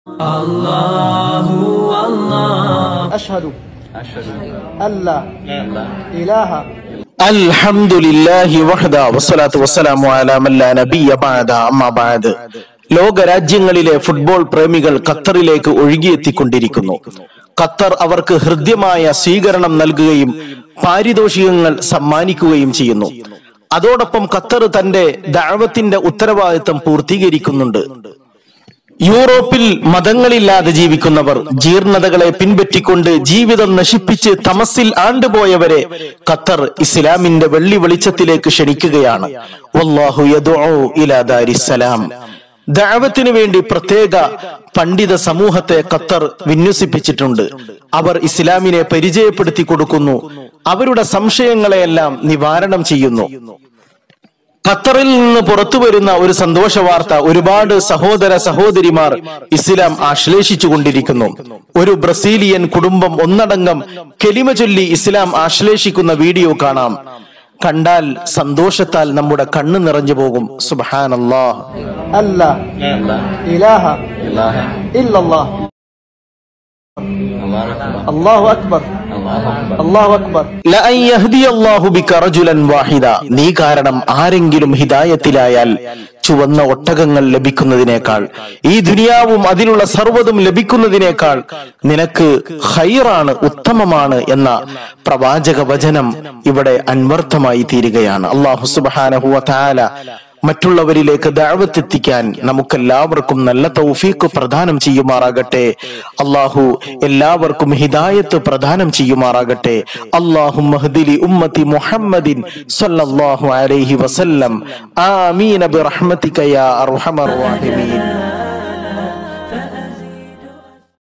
أشهد أن لا إله الحمد لله وحده والصلاة والسلام على من لا نبي بعد أما بعد ലോക രാജ്യങ്ങളിലെ ഫുട്ബോൾ പ്രേമികൾ ഖത്തറിലേക്ക് ഒഴുകിയെത്തിക്കൊണ്ടിരിക്കുന്നു ഖത്തർ അവർക്ക് ഹൃദ്യമായ സ്വീകരണം നൽകുകയും പാരിതോഷികങ്ങൾ സമ്മാനിക്കുകയും ചെയ്യുന്നു അതോടൊപ്പം ഖത്തർ തന്റെ ദാവത്തിന്റെ ഉത്തരവാദിത്തം പൂർത്തീകരിക്കുന്നുണ്ട് യൂറോപ്പിൽ മതങ്ങളില്ലാതെ ജീവിക്കുന്നവർ ജീർണതകളെ പിൻപറ്റിക്കൊണ്ട് ജീവിതം നശിപ്പിച്ച് തമസിൽ ആണ്ടുപോയവരെ ഖത്തർ ഇസ്ലാമിന്റെ വെള്ളി വെളിച്ചത്തിലേക്ക് ക്ഷണിക്കുകയാണ് വല്ലാഹു യദ്ഉ ഇലാ ദാരിസ്സലാം ദഅവത്തിനു വേണ്ടി പ്രത്യേക പണ്ഡിത സമൂഹത്തെ ഖത്തർ വിന്യസിപ്പിച്ചിട്ടുണ്ട് അവർ ഇസ്ലാമിനെ പരിചയപ്പെടുത്തി കൊടുക്കുന്നു അവരുടെ സംശയങ്ങളെയെല്ലാം നിവാരണം ചെയ്യുന്നു ഖത്തറിൽ നിന്ന് പുറത്തു വരുന്ന ഒരു സന്തോഷ വാർത്ത ഒരുപാട് സഹോദര സഹോദരിമാർ ഇസ്ലാം ആശ്ലേഷിച്ചു കൊണ്ടിരിക്കുന്നു ഒരു ബ്രസീലിയൻ കുടുംബം ഒന്നടങ്കം കെലിമ ചൊല്ലി ഇസ്ലാം ആശ്ലേഷിക്കുന്ന വീഡിയോ കാണാം കണ്ടാൽ സന്തോഷത്താൽ നമ്മുടെ കണ്ണ് നിറഞ്ഞു പോകും സുബാനല്ലാ أن لا إله إلا الله الله أكبر الله أكبر ലഅൻ യഹ്ദിയല്ലാഹു ബിക റജുലൻ വാഹിദ നീ കാരണം ആരെങ്കിലും ഹിദായത്തിലായാൽ ചുവന്ന ഒട്ടകങ്ങൾ ലഭിക്കുന്നതിനേക്കാൾ ഈ ദുനിയാവും അതിലുള്ള സർവ്വതും ലഭിക്കുന്നതിനേക്കാൾ നിനക്ക് ഹൈറാണ് ഉത്തമമാണ് എന്ന പ്രവാചക വചനം ഇവിടെ അന്വർത്ഥമായി തീരുകയാണ് അള്ളാഹു സുബ്ഹാനഹു വ തആല മറ്റുള്ളവരിലേക്ക് ദഅവത്തെത്തിക്കാൻ നമുക്കെല്ലാവർക്കും നല്ല തൗഫീഖ് പ്രദാനം ചെയ്യുമാറാകട്ടെ അള്ളാഹു എല്ലാവർക്കും ഹിദായത്ത് പ്രദാനം ചെയ്യുമാറാകട്ടെ അള്ളാഹു മഹ്ദിലി ഉമ്മത്തി മുഹമ്മദിൻ സല്ലല്ലാഹു അലൈഹി വസല്ലം ആമീൻ ബിറഹ്മതിക യാ അർഹമർ റഹീമീൻ